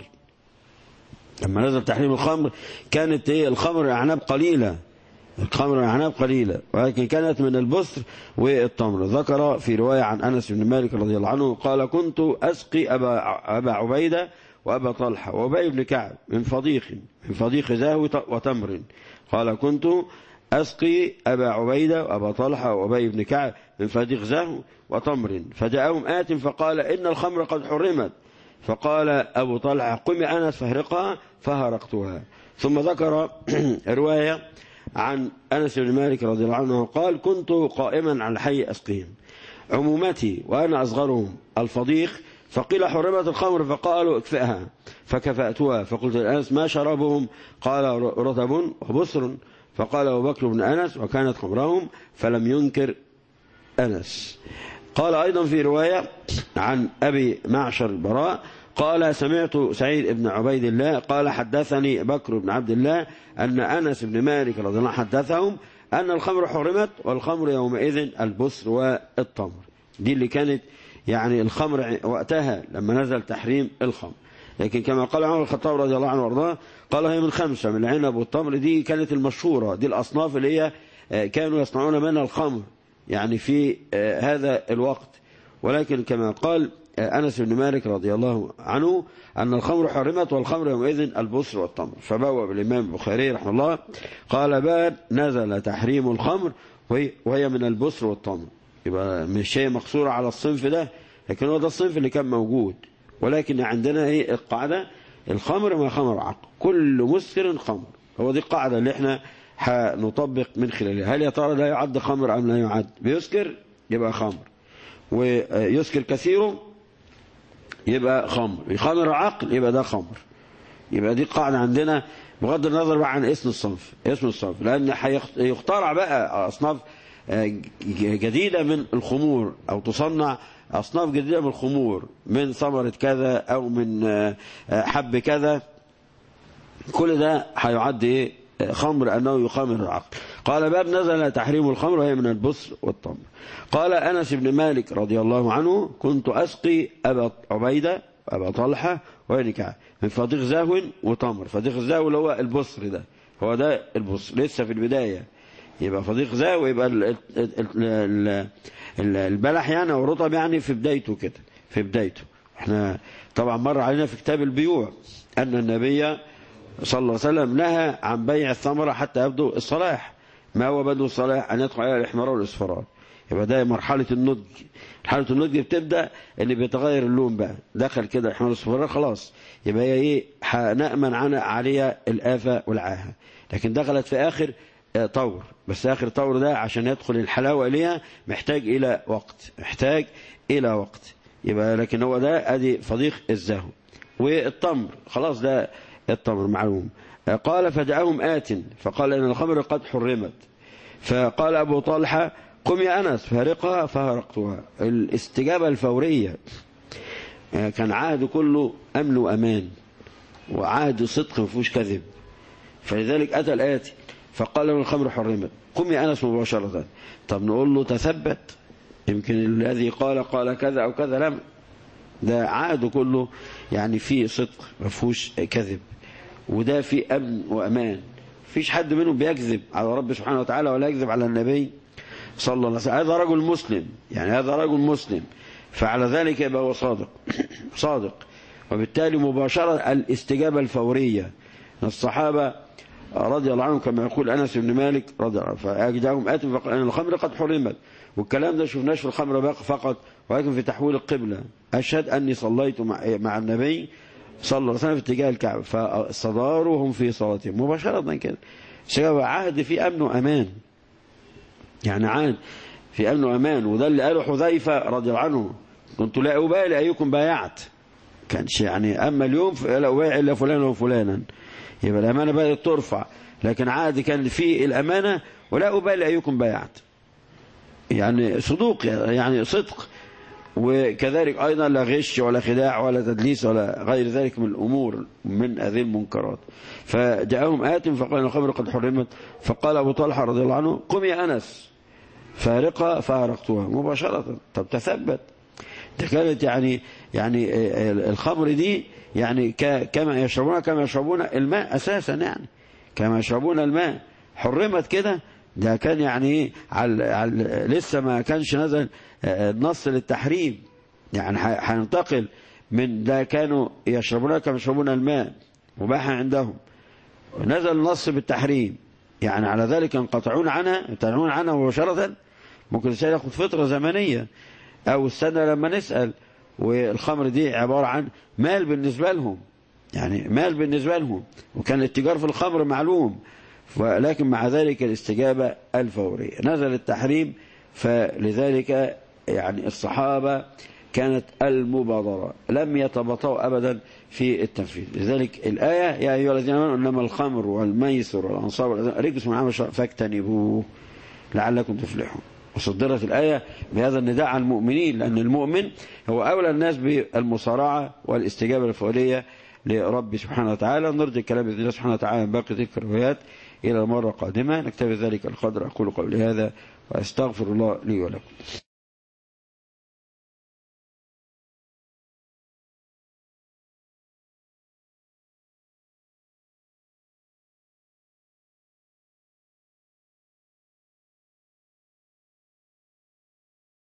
لما نزل تحريم الخمر كانت ايه الخمر اعناب قليله الخمر اعناب قليله ولكن كانت من البسر والتمر ذكر في روايه عن انس بن مالك رضي الله عنه قال كنت اسقي ابا ابا عبيده وابا طلحه وابي بن كعب من فضيق من فضيق زاهو وتمر قال كنت أسقي أبا عبيدة وأبا طلحة وأبي بن كعب من فديق زهو وتمر فجاءهم آت فقال إن الخمر قد حرمت فقال أبو طلحة قم أنس فهرقها فهرقتها ثم ذكر رواية عن أنس بن مالك رضي الله عنه قال كنت قائما على حي أسقيهم عمومتي وأنا أصغرهم الفضيق فقيل حرمت الخمر فقالوا اكفئها فكفأتها فقلت لأنس ما شربهم قال رطب وبصر فقال أبو بكر بن أنس وكانت خمرهم فلم ينكر أنس قال أيضا في رواية عن أبي معشر البراء قال سمعت سعيد بن عبيد الله قال حدثني بكر بن عبد الله أن أنس بن مالك رضي الله حدثهم أن الخمر حرمت والخمر يومئذ البصر والتمر دي اللي كانت يعني الخمر وقتها لما نزل تحريم الخمر لكن كما قال عمر الخطاب رضي الله عنه وارضاه قال هي من خمسة من العنب والتمر دي كانت المشهورة دي الأصناف اللي هي كانوا يصنعون منها الخمر يعني في هذا الوقت ولكن كما قال أنس بن مالك رضي الله عنه أن الخمر حرمت والخمر يومئذ البصر والتمر فبوى بالإمام البخاري رحمه الله قال باب نزل تحريم الخمر وهي من البصر والتمر يبقى مش شيء مقصورة على الصنف ده لكن هو ده الصنف اللي كان موجود ولكن عندنا ايه القاعدة الخمر ما خمر عقل كل مسكر خمر هو دي القاعدة اللي احنا هنطبق من خلالها هل يا ترى لا يعد خمر أم لا يعد بيسكر يبقى خمر ويسكر كثيره يبقى خمر يخمر عقل يبقى ده خمر يبقى دي قاعدة عندنا بغض النظر بقى عن اسم الصنف اسم الصنف لأن هيخترع بقى أصناف جديدة من الخمور أو تصنع أصناف جديدة من الخمور من ثمرة كذا أو من حب كذا كل ده هيعد إيه خمر أنه يخمر العقل قال باب نزل تحريم الخمر وهي من البصر والتمر قال أنس بن مالك رضي الله عنه كنت أسقي أبا عبيدة أبا طلحة وابن كعب من فضيق زاو وتمر فضيق الزاو اللي هو البصر ده هو ده البصر لسه في البداية يبقى فضيق زاو يبقى ال ال ال البلح يعني أو رطب يعني في بدايته كده في بدايته احنا طبعا مر علينا في كتاب البيوع أن النبي صلى الله عليه وسلم نهى عن بيع الثمرة حتى يبدو الصلاح ما هو بدو الصلاح أن يدخل عليها الإحمرار والإصفرار يبقى ده مرحلة النضج مرحلة النضج بتبدأ اللي بيتغير اللون بقى دخل كده الإحمرار والإصفرار خلاص يبقى هي إيه نأمن عنها عليها الآفة والعاهة لكن دخلت في آخر طور بس آخر طور ده عشان يدخل الحلاوة إليها محتاج إلى وقت محتاج إلى وقت يبقى لكن هو ده أدي فضيق الزهو والتمر خلاص ده التمر معلوم قال فجاءهم آت فقال إن الخمر قد حرمت فقال أبو طلحة قم يا أنس فارقها فهرقتها الاستجابة الفورية كان عهد كله أمن وأمان وعهد صدق مفيهوش كذب فلذلك أتى الآتي فقال له الخمر حرمت قم يا أنس مباشرة طب نقول له تثبت يمكن الذي قال قال كذا أو كذا لم ده عهد كله يعني فيه صدق مفيهوش كذب وده فيه أمن وأمان فيش حد منهم بيكذب على رب سبحانه وتعالى ولا يكذب على النبي صلى الله عليه وسلم هذا رجل مسلم يعني هذا رجل مسلم فعلى ذلك يبقى هو صادق صادق وبالتالي مباشرة الاستجابة الفورية الصحابة رضي الله عنهم كما يقول أنس بن مالك رضي الله عنه فأجدهم آت فقال أن الخمر قد حرمت والكلام ده شفناش في الخمر فقط ولكن في تحويل القبلة أشهد أني صليت مع, مع النبي صلى الله عليه وسلم في اتجاه الكعبة فاستداروا هم في صلاتهم مباشرة كده شباب عهد في أمن وأمان يعني عهد في أمن وأمان وده اللي قاله حذيفة رضي الله عنه كنت لا أبالي أيكم بايعت كانش يعني أما اليوم لا أبايع إلا فلانا وفلانا يبقى الأمانة بدأت ترفع لكن عهد كان فيه الأمانة ولا أبالي أيكم بايعت يعني صدوق يعني صدق وكذلك أيضا لا غش ولا خداع ولا تدليس ولا غير ذلك من الأمور من هذه المنكرات فجاءهم آت فقال الخمر قد حرمت فقال أبو طلحة رضي الله عنه قم يا أنس فارقة فارقتها مباشرة طب تثبت ده كانت يعني يعني الخمر دي يعني كما يشربون كما يشربون الماء أساسا يعني كما يشربون الماء حرمت كده ده كان يعني على على لسه ما كانش نزل النص للتحريم يعني هينتقل من ده كانوا يشربون كما يشربون الماء مباحا عندهم نزل النص بالتحريم يعني على ذلك ينقطعون عنها ينقطعون عنها مباشرة ممكن الإنسان ياخد فترة زمنية أو استنى لما نسأل والخمر دي عبارة عن مال بالنسبة لهم يعني مال بالنسبة لهم وكان الاتجار في الخمر معلوم ولكن مع ذلك الاستجابة الفورية نزل التحريم فلذلك يعني الصحابة كانت المبادرة لم يتبطئوا أبدا في التنفيذ لذلك الآية يا أيها الذين آمنوا إنما الخمر والميسر والأنصار رجس من عمل فاجتنبوه لعلكم تفلحون وصدرت الآية بهذا النداء على المؤمنين لأن المؤمن هو أولى الناس بالمصارعة والاستجابة الفورية لرب سبحانه وتعالى نرجع الكلام بإذن الله سبحانه وتعالى من باقي تلك الروايات إلى المرة القادمة نكتفي ذلك القدر أقول قولي هذا وأستغفر الله لي ولكم